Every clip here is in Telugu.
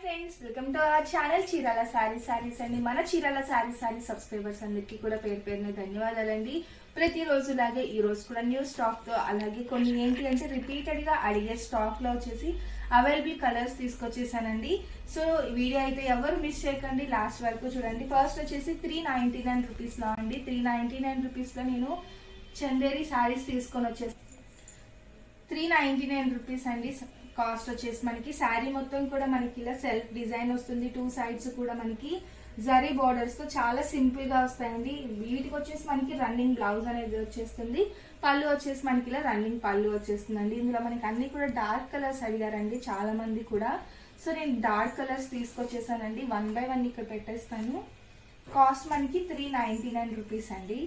friends welcome to our channel Chirala sari saris అండి మన చీరాల సారీ సారీ సబ్స్క్రైబర్స్ అందరికీ కూడా పేరు పేరున ధన్యవాదాలండి ప్రతిరోజు లాగే ఈ రోజు కూడా న్యూ స్టాక్ తో అలాగే కొన్ని ఏంటి అంటే రిపీటెడ్ గా అడిగే స్టాక్ లో వచ్చేసి అవైలబుల్ కలర్స్ తీసుకొచ్చేసానండి సో ఈ వీడియో అయితే ఎవరు మిస్ చేయకండి లాస్ట్ వరకు చూడండి ఫస్ట్ వచ్చేసి త్రీ నైన్టీ నైన్ రూపీస్ లో అండి త్రీ నైన్టీ నైన్ రూపీస్ లో నేను చందేరి సారీస్ తీసుకొని వచ్చేసి త్రీ నైన్టీ నైన్ రూపీస్ అండి కాస్ట్ వచ్చేసి మనకి శారీ మొత్తం కూడా మనకి ఇలా సెల్ఫ్ డిజైన్ వస్తుంది టూ సైడ్స్ కూడా మనకి జరీ బోర్డర్స్ తో చాలా సింపుల్ గా వస్తాయండి వీటికి వచ్చేసి మనకి రన్నింగ్ బ్లౌజ్ అనేది వచ్చేస్తుంది పళ్ళు వచ్చేసి మనకి ఇలా రన్నింగ్ పళ్ళు వచ్చేస్తుందండి ఇందులో మనకి అన్ని కూడా డార్క్ కలర్స్ అడిగారండి చాలా మంది కూడా సో నేను డార్క్ కలర్స్ తీసుకొచ్చేసానండి వన్ బై వన్ ఇక్కడ పెట్టేస్తాను కాస్ట్ మనకి త్రీ నైన్టీ నైన్ రూపీస్ అండి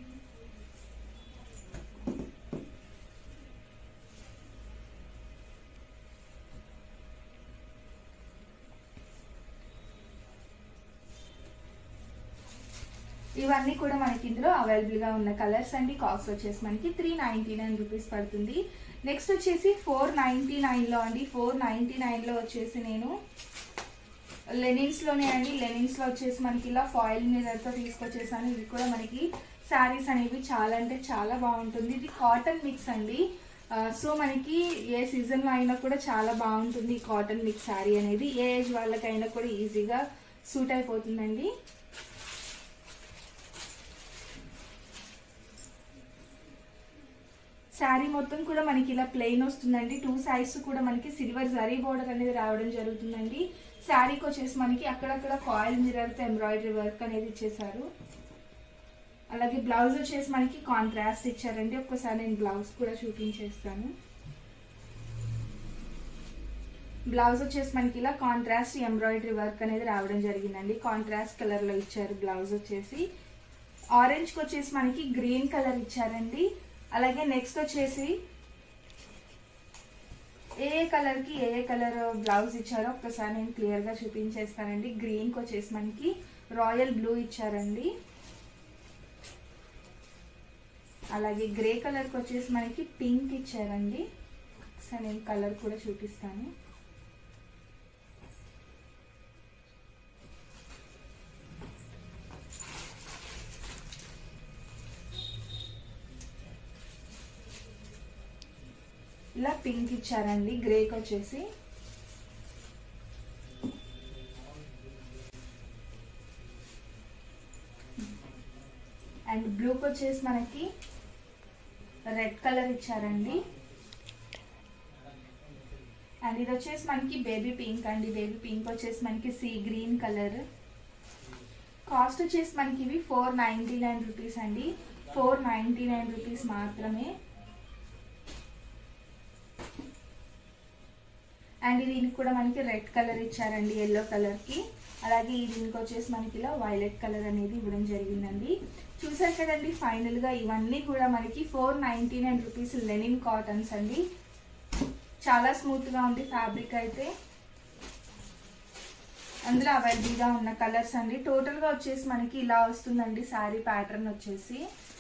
ఇవన్నీ కూడా మనకి ఇందులో అవైలబుల్ గా ఉన్న కలర్స్ అండి కాస్ట్ వచ్చేసి మనకి త్రీ నైన్టీ నైన్ రూపీస్ పడుతుంది నెక్స్ట్ వచ్చేసి ఫోర్ నైన్టీ నైన్ లో అండి ఫోర్ నైన్టీ నైన్ లో వచ్చేసి నేను లెనిన్స్ లోనే అండి లెనిన్స్ లో వచ్చేసి మనకి ఇలా ఫాయిల్ మీదతో తీసుకొచ్చేసాను ఇది కూడా మనకి శారీస్ అనేవి చాలా అంటే చాలా బాగుంటుంది ఇది కాటన్ మిక్స్ అండి ఆ, సో మనకి ఏ సీజన్ లో అయినా కూడా చాలా బాగుంటుంది ఈ కాటన్ మిక్స్ శారీ అనేది ఏ ఏజ్ వాళ్ళకైనా కూడా ఈజీగా సూట్ అయిపోతుందండి శారీ మొత్తం కూడా మనకి ఇలా ప్లెయిన్ వస్తుందండి టూ సైడ్స్ కూడా మనకి సిల్వర్ జరీ బోర్డర్ అనేది రావడం జరుగుతుందండి శారీకి వచ్చేసి మనకి అక్కడక్కడ ఫాయిల్ మిరర్తో ఎంబ్రాయిడరీ వర్క్ అనేది ఇచ్చేసారు అలాగే బ్లౌజ్ వచ్చేసి మనకి కాంట్రాస్ట్ ఇచ్చారండి ఒక్కసారి నేను బ్లౌజ్ కూడా చూపించేస్తాను బ్లౌజ్ వచ్చేసి మనకి ఇలా కాంట్రాస్ట్ ఎంబ్రాయిడరీ వర్క్ అనేది రావడం జరిగిందండి కాంట్రాస్ట్ కలర్ లో ఇచ్చారు బ్లౌజ్ వచ్చేసి ఆరెంజ్ కి వచ్చేసి మనకి గ్రీన్ కలర్ ఇచ్చారండి అలాగే నెక్స్ట్ వచ్చేసి ఏ ఏ కలర్ కి ఏ ఏ కలర్ బ్లౌజ్ ఇచ్చారో ఒక్కసారి నేను క్లియర్ గా చూపించేస్తానండి గ్రీన్ కి వచ్చేసి మనకి రాయల్ బ్లూ ఇచ్చారండి అలాగే గ్రే కలర్ కి వచ్చేసి మనకి పింక్ ఇచ్చారండి ఒకసారి నేను కలర్ కూడా చూపిస్తాను ఇలా పింక్ ఇచ్చారండి గ్రేకి వచ్చేసి అండ్ బ్లూకి వచ్చేసి మనకి రెడ్ కలర్ ఇచ్చారండి అండ్ ఇది వచ్చేసి మనకి బేబీ పింక్ అండి బేబీ పింక్ వచ్చేసి మనకి సీ గ్రీన్ కలర్ కాస్ట్ వచ్చేసి మనకి ఇవి ఫోర్ నైంటీ నైన్ రూపీస్ అండి ఫోర్ నైంటీ నైన్ రూపీస్ మాత్రమే అండ్ దీనికి కూడా మనకి రెడ్ కలర్ ఇచ్చారండి ఎల్లో కలర్ కి అలాగే ఈ దీనికి వచ్చేసి మనకి ఇలా వైలెట్ కలర్ అనేది ఇవ్వడం జరిగిందండి చూసారు కదండి ఫైనల్ గా ఇవన్నీ కూడా మనకి four ninety nine rupees linen cottons అండి చాలా స్మూత్ గా ఉంది ఫ్యాబ్రిక్ అయితే అందులో అవైలబుల్ గా ఉన్న కలర్స్ అండి టోటల్ గా వచ్చేసి మనకి ఇలా వస్తుందండి శారీ ప్యాటర్న్ వచ్చేసి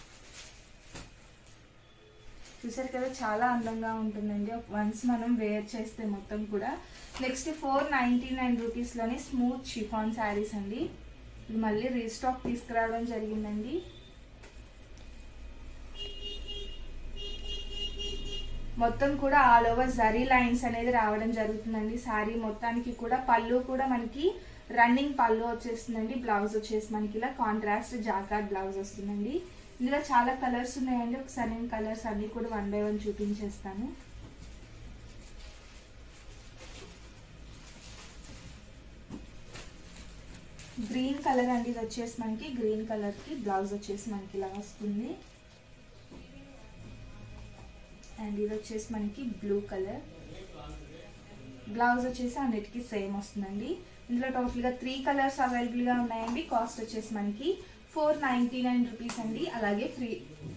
చూసారు కదా చాలా అందంగా ఉంటుందండి వన్స్ మనం వేర్ చేస్తే మొత్తం కూడా నెక్స్ట్ ఫోర్ నైంటీ నైన్ రూపీస్లోనే స్మూత్ షిఫాన్ శారీస్ అండి ఇది మళ్ళీ రీస్టాక్ తీసుకురావడం జరిగిందండి మొత్తం కూడా ఆల్ ఓవర్ జరీ లైన్స్ అనేది రావడం జరుగుతుందండి శారీ మొత్తానికి కూడా పళ్ళు కూడా మనకి రన్నింగ్ పళ్ళు వచ్చేస్తుందండి బ్లౌజ్ వచ్చేసి మనకి ఇలా కాంట్రాస్ట్ జాకార్డ్ బ్లౌజ్ వస్తుందండి ఇందులో చాలా కలర్స్ ఉన్నాయండి ఒకసారి నేను కలర్స్ అన్ని కూడా వన్ బై వన్ చూపించేస్తాను గ్రీన్ కలర్ అండి ఇది వచ్చేసి మనకి గ్రీన్ కలర్ కి బ్లౌజ్ వచ్చేసి మనకి ఇలా వస్తుంది అండ్ ఇది వచ్చేసి మనకి బ్లూ కలర్ బ్లౌజ్ వచ్చేసి అన్నిటికీ సేమ్ వస్తుందండి ఇందులో టోటల్గా త్రీ కలర్స్ అవైలబుల్గా ఉన్నాయండి కాస్ట్ వచ్చేసి మనకి ఫోర్ నైంటీ నైన్ రూపీస్ అండి అలాగే ఫ్రీ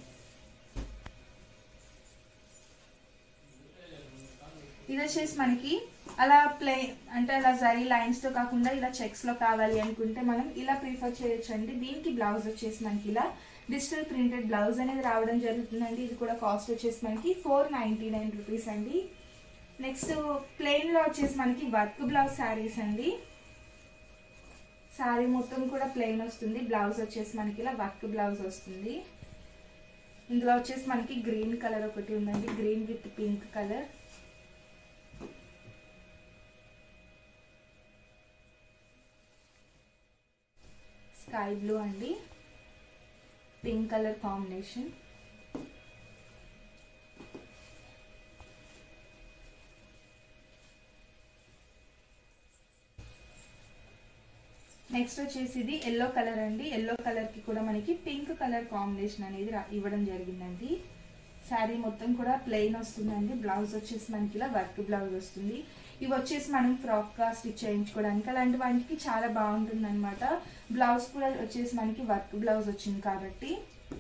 ఇది వచ్చేసి మనకి అలా ప్లే అంటే అలా జరీ లైన్స్ తో కాకుండా ఇలా చెక్స్ లో కావాలి అనుకుంటే మనం ఇలా ప్రిఫర్ చేయొచ్చు అండి దీనికి బ్లౌజ్ వచ్చేసి మనకి ఇలా డిజిటల్ ప్రింటెడ్ బ్లౌజ్ అనేది రావడం జరుగుతుందండి ఇది కూడా కాస్ట్ వచ్చేసి మనకి ఫోర్ నైంటీ నైన్ రూపీస్ అండి నెక్స్ట్ ప్లెయిన్ లో వచ్చేసి మనకి వర్క్ బ్లౌజ్ శారీస్ అండి శారీ మొత్తం కూడా ప్లెయిన్ వస్తుంది బ్లౌజ్ వచ్చేసి మనకి ఇలా వర్క్ బ్లౌజ్ వస్తుంది ఇందులో వచ్చేసి మనకి గ్రీన్ కలర్ ఒకటి ఉందండి green with pink colour sky blue అండి పింక్ కలర్ కాంబినేషన్ నెక్స్ట్ వచ్చేసి ఇది ఎల్లో కలర్ అండి ఎల్లో కలర్ కి కూడా మనకి పింక్ కలర్ కాంబినేషన్ అనేది రా- ఇవ్వడం జరిగిందండి శారీ మొత్తం కూడా ప్లెయిన్ వస్తుందండి బ్లౌజ్ వచ్చేసి మనకి ఇలా వర్క్ బ్లౌజ్ వస్తుంది ఇవి వచ్చేసి మనం ఫ్రాక్ గా స్టిచ్ చేయించుకోవడానికి అలాంటి వాటికి చాలా బాగుంటుంది అనమాట బ్లౌజ్ కూడా వచ్చేసి మనకి వర్క్ బ్లౌజ్ వచ్చింది కాబట్టి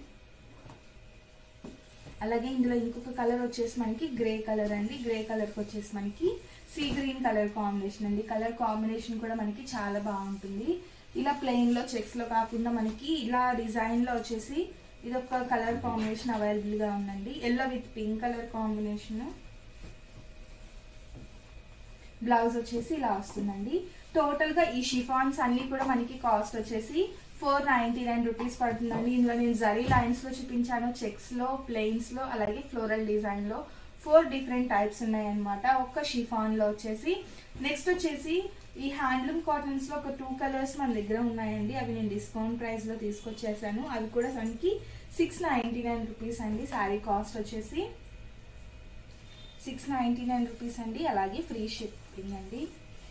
అలాగే ఇందులో ఇంకొక కలర్ వచ్చేసి మనకి గ్రే కలర్ అండి గ్రే కలర్ కి వచ్చేసి మనకి సీ గ్రీన్ కలర్ కాంబినేషన్ అండి కలర్ కాంబినేషన్ కూడా మనకి చాలా బాగుంటుంది ఇలా ప్లెయిన్ లో చెక్స్ లో కాకుండా మనకి ఇలా డిజైన్ లో వచ్చేసి ఇది ఒక కలర్ కాంబినేషన్ అవైలబుల్ గా ఉందండి yellow with pink colour combination blouse వచ్చేసి ఇలా వస్తుందండి టోటల్ గా ఈ షిఫాన్స్ అన్ని కూడా మనకి కాస్ట్ వచ్చేసి ఫోర్ నైన్టీ నైన్ రూపీస్ పడుతుందండి ఇందులో నేను జరీ లైన్స్ లో చూపించాను చెక్స్ లో ప్లెయిన్స్ లో అలాగే ఫ్లోరల్ డిజైన్ లో ఫోర్ డిఫరెంట్ టైప్స్ ఉన్నాయన్నమాట ఒక్క షిఫాన్ లో వచ్చేసి నెక్స్ట్ వచ్చేసి ఈ హ్యాండ్లూమ్ కాటన్స్ లో ఒక టూ కలర్స్ మన దగ్గర ఉన్నాయండి అవి నేను డిస్కౌంట్ ప్రైస్ లో తీసుకొచ్చేసాను అవి కూడా మనకి సిక్స్ నైన్టీ నైన్ రూపీస్ అండి శారీ కాస్ట్ వచ్చేసి సిక్స్ నైంటీ నైన్ రూపీస్ అండి అలాగే ఫ్రీ షిప్పింగ్ అండి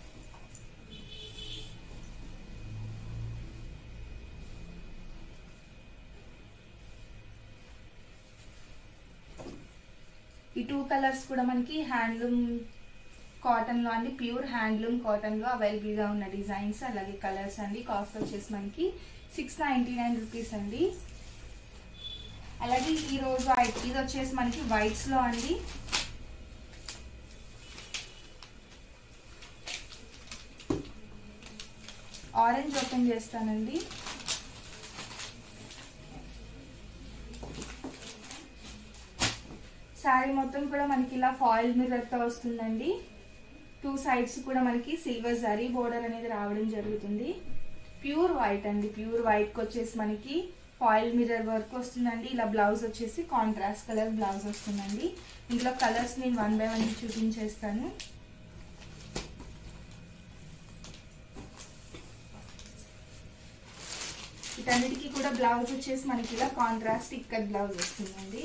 ఈ టూ కలర్స్ కూడా మనకి హ్యాండ్లూమ్ కాటన్ లో అండి ప్యూర్ హ్యాండ్లూమ్ కాటన్ లో అవైలబుల్ గా ఉన్న డిజైన్స్ అలాగే కలర్స్ అండి కాస్ట్ వచ్చేసి మనకి సిక్స్ నైన్టీ నైన్ రూపీస్ అండి అలాగే ఈ రోజు ఐ- ఇది వచ్చేసి మనకి వైట్స్ లో అండి ఆరెంజ్ ఓపెన్ చేస్తానండి శారీ మొత్తం కూడా మనకి ఇలా ఫాయిల్ మిర్రర్ తో వస్తుందండి టూ సైడ్స్ కూడా మనకి సిల్వర్ జరీ బోర్డర్ అనేది రావడం జరుగుతుంది ప్యూర్ వైట్ అండి ప్యూర్ వైట్ కి వచ్చేసి మనకి ఫాయిల్ మిర్రర్ వర్క్ వస్తుందండి ఇలా బ్లౌజ్ వచ్చేసి కాంట్రాస్ట్ కలర్ బ్లౌజ్ వస్తుందండి ఇందులో కలర్స్ నేను వన్ బై వన్ చూపించేస్తాను వీటన్నిటికీ కూడా బ్లౌజ్ వచ్చేసి మనకి ఇలా కాంట్రాస్ట్ ఇక్కత్ బ్లౌజ్ వస్తుందండి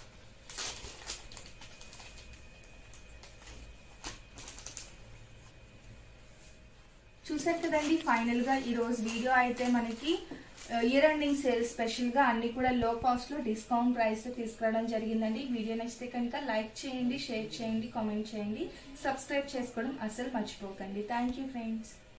చూసారు కదండి ఫైనల్ గా ఈ రోజు వీడియో అయితే మనకి ఇయర్ ఎండింగ్ సేల్ స్పెషల్ గా అన్ని కూడా లో కాస్ట్ లో డిస్కౌంట్ ప్రైస్ లో తీసుకురావడం జరిగిందండి వీడియో నచ్చితే కనుక లైక్ చేయండి షేర్ చేయండి కామెంట్ చేయండి సబ్స్క్రైబ్ చేసుకోవడం అసలు మర్చిపోకండి థ్యాంక్ యూ ఫ్రెండ్స్